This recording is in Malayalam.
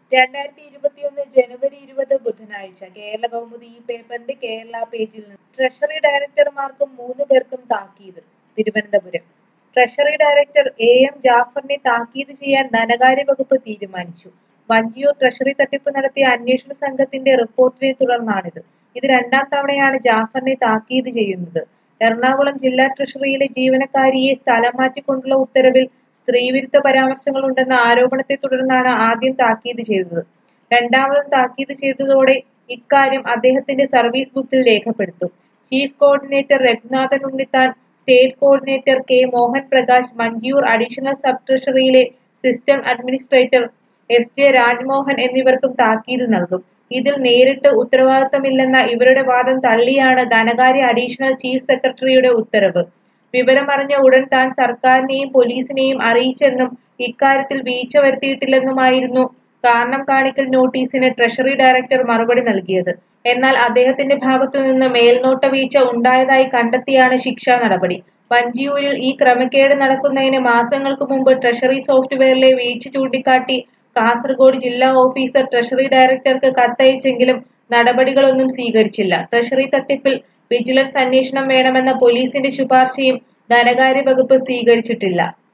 രണ്ടായിരത്തി ഇരുപത്തിയൊന്ന് ജനുവരി ഇരുപത് ബുധനാഴ്ച കേരള കൗമുദി ഈ പേപ്പറിന്റെ കേരള പേജിൽ നിന്ന് ട്രഷറി ഡയറക്ടർമാർക്കും മൂന്ന് പേർക്കും താക്കീത് Thiruvananthapuram treasury director A M ജാഫറിനെ താക്കീത് ചെയ്യാൻ ധനകാര്യ വകുപ്പ് തീരുമാനിച്ചു വഞ്ചിയൂർ ട്രഷറി തട്ടിപ്പ് നടത്തിയ അന്വേഷണ സംഘത്തിന്റെ റിപ്പോർട്ടിനെ തുടർന്നാണിത് ഇത് രണ്ടാം തവണയാണ് ജാഫറിനെ താക്കീത് ചെയ്യുന്നത് എറണാകുളം ജില്ലാ ട്രഷറിയിലെ ജീവനക്കാരിയെ സ്ഥലം മാറ്റിക്കൊണ്ടുള്ള ഉത്തരവിൽ സ്ത്രീവിരുദ്ധ പരാമർശങ്ങൾ ഉണ്ടെന്ന ആരോപണത്തെ തുടർന്നാണ് ആദ്യം താക്കീത് ചെയ്തത് രണ്ടാമതും താക്കീത് ചെയ്തതോടെ ഇക്കാര്യം അദ്ദേഹത്തിന്റെ സർവീസ് ബുക്കിൽ രേഖപ്പെടുത്തും chief coordinator Raghunathan Unnithan state coordinator K Mohan Prakash Manjoor additional sub ട്രഷറിയിലെ system administrator S J Rajmohan എന്നിവർക്കും താക്കീത് നൽകും ഇതിൽ നേരിട്ട് ഉത്തരവാദിത്തമില്ലെന്ന ഇവരുടെ വാദം തള്ളിയാണ് ധനകാര്യ അഡീഷണൽ ചീഫ് സെക്രട്ടറിയുടെ ഉത്തരവ് വിവരമറിഞ്ഞ ഉടൻ താൻ സർക്കാരിനെയും പോലീസിനെയും അറിയിച്ചെന്നും ഇക്കാര്യത്തിൽ വീഴ്ച വരുത്തിയിട്ടില്ലെന്നുമായിരുന്നു കാരണം കാണിക്കൽ നോട്ടീസിന് ട്രഷറി ഡയറക്ടർ മറുപടി നൽകിയത് എന്നാൽ അദ്ദേഹത്തിന്റെ ഭാഗത്തു നിന്ന് മേൽനോട്ട വീഴ്ച ഉണ്ടായതായി കണ്ടെത്തിയാണ് ശിക്ഷാ നടപടി വഞ്ചിയൂരിൽ ഈ ക്രമക്കേട് നടക്കുന്നതിന് മാസങ്ങൾക്ക് മുമ്പ് ട്രഷറി സോഫ്റ്റ്വെയറിലെ വീഴ്ച ചൂണ്ടിക്കാട്ടി കാസർഗോഡ് ജില്ലാ ഓഫീസർ ട്രഷറി ഡയറക്ടർക്ക് കത്തയച്ചെങ്കിലും നടപടികളൊന്നും സ്വീകരിച്ചില്ല ട്രഷറി തട്ടിപ്പിൽ വിജിലൻസ് അന്വേഷണം വേണമെന്ന പോലീസിന്റെ ശുപാർശയും ധനകാര്യ വകുപ്പ് സ്വീകരിച്ചിട്ടില്ല